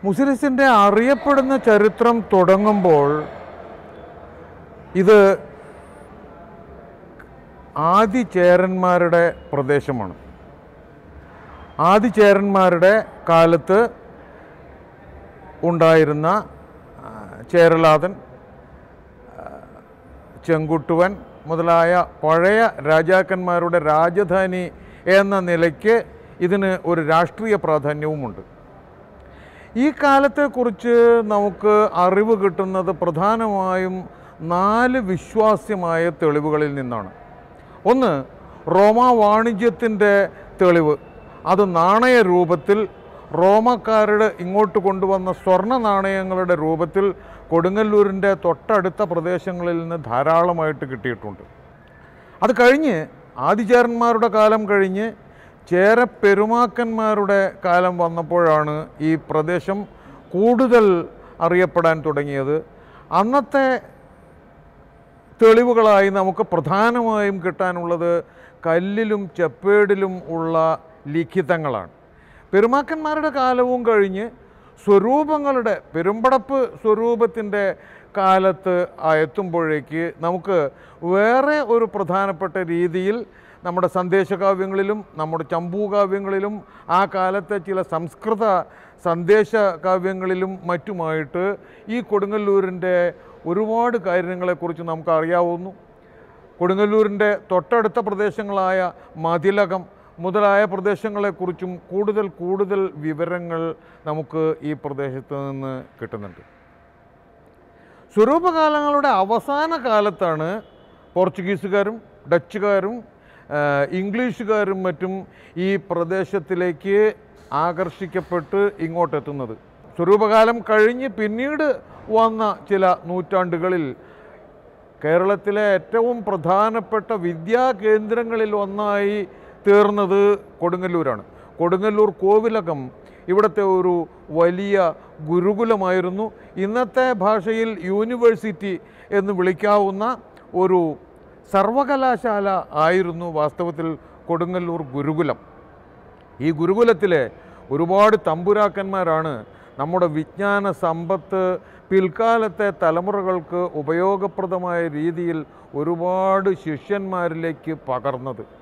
മുസിരിസിൻ്റെ അറിയപ്പെടുന്ന ചരിത്രം തുടങ്ങുമ്പോൾ ഇത് ആദിചേരന്മാരുടെ പ്രദേശമാണ് ആദിചേരന്മാരുടെ കാലത്ത് ഉണ്ടായിരുന്ന ആ, ചേരലാതൻ ആ, ചെങ്കുട്ടുവൻ മുതലായ പഴയ രാജാക്കന്മാരുടെ രാജധാനി എന്ന നിലയ്ക്ക് ഇതിന് ഒരു രാഷ്ട്രീയ പ്രാധാന്യവുമുണ്ട് ഈ കാലത്തെക്കുറിച്ച് നമുക്ക് അറിവ് കിട്ടുന്നത് പ്രധാനമായും നാല് വിശ്വാസ്യമായ തെളിവുകളിൽ നിന്നാണ് ഒന്ന് റോമാ വാണിജ്യത്തിൻ്റെ തെളിവ് അത് നാണയ രൂപത്തിൽ റോമക്കാരുടെ ഇങ്ങോട്ട് കൊണ്ടുവന്ന സ്വർണ്ണ നാണയങ്ങളുടെ രൂപത്തിൽ കൊടുങ്ങല്ലൂരിൻ്റെ തൊട്ടടുത്ത പ്രദേശങ്ങളിൽ നിന്ന് ധാരാളമായിട്ട് കിട്ടിയിട്ടുണ്ട് അത് കഴിഞ്ഞ് ആദിചേരന്മാരുടെ കാലം കഴിഞ്ഞ് ചേര പെരുമാക്കന്മാരുടെ കാലം വന്നപ്പോഴാണ് ഈ പ്രദേശം കൂടുതൽ അറിയപ്പെടാൻ തുടങ്ങിയത് അന്നത്തെ തെളിവുകളായി നമുക്ക് പ്രധാനമായും കിട്ടാനുള്ളത് കല്ലിലും ചെപ്പേടിലും ഉള്ള ലിഖിതങ്ങളാണ് പെരുമാക്കന്മാരുടെ കാലവും കഴിഞ്ഞ് സ്വരൂപങ്ങളുടെ പെരുമ്പടപ്പ് സ്വരൂപത്തിൻ്റെ കാലത്ത് ആ എത്തുമ്പോഴേക്ക് നമുക്ക് വേറെ ഒരു പ്രധാനപ്പെട്ട രീതിയിൽ നമ്മുടെ സന്ദേശകാവ്യങ്ങളിലും നമ്മുടെ ചമ്പൂ കാവ്യങ്ങളിലും ആ കാലത്തെ ചില സംസ്കൃത സന്ദേശ കാവ്യങ്ങളിലും മറ്റുമായിട്ട് ഈ കൊടുങ്ങല്ലൂരിൻ്റെ ഒരുപാട് കാര്യങ്ങളെക്കുറിച്ച് നമുക്ക് അറിയാവുന്നു കൊടുങ്ങല്ലൂരിൻ്റെ തൊട്ടടുത്ത പ്രദേശങ്ങളായ മതിലകം മുതലായ പ്രദേശങ്ങളെക്കുറിച്ചും കൂടുതൽ കൂടുതൽ വിവരങ്ങൾ നമുക്ക് ഈ പ്രദേശത്ത് നിന്ന് കിട്ടുന്നുണ്ട് സ്വരൂപകാലങ്ങളുടെ അവസാന കാലത്താണ് പോർച്ചുഗീസുകാരും ഡച്ചുകാരും ആ, ഇംഗ്ലീഷുകാരും മറ്റും ഈ പ്രദേശത്തിലേക്ക് ആകർഷിക്കപ്പെട്ട് ഇങ്ങോട്ടെത്തുന്നത് സ്വരൂപകാലം കഴിഞ്ഞ് പിന്നീട് വന്ന ചില നൂറ്റാണ്ടുകളിൽ കേരളത്തിലെ ഏറ്റവും പ്രധാനപ്പെട്ട വിദ്യാ കേന്ദ്രങ്ങളിൽ ഒന്നായി തീർന്നത് കൊടുങ്ങല്ലൂരാണ് കൊടുങ്ങല്ലൂർ കോവിലകം ഇവിടുത്തെ ഒരു വലിയ ഗുരുകുലമായിരുന്നു ഇന്നത്തെ ഭാഷയിൽ യൂണിവേഴ്സിറ്റി എന്ന് വിളിക്കാവുന്ന ഒരു സർവകലാശാല ആയിരുന്നു വാസ്തവത്തിൽ കൊടുങ്ങല്ലൂർ ഗുരുകുലം ഈ ഗുരുകുലത്തിലെ ഒരുപാട് തമ്പുരാക്കന്മാരാണ് നമ്മുടെ വിജ്ഞാന സമ്പത്ത് പിൽക്കാലത്തെ തലമുറകൾക്ക് ഉപയോഗപ്രദമായ രീതിയിൽ ഒരുപാട് ശിഷ്യന്മാരിലേക്ക് പകർന്നത്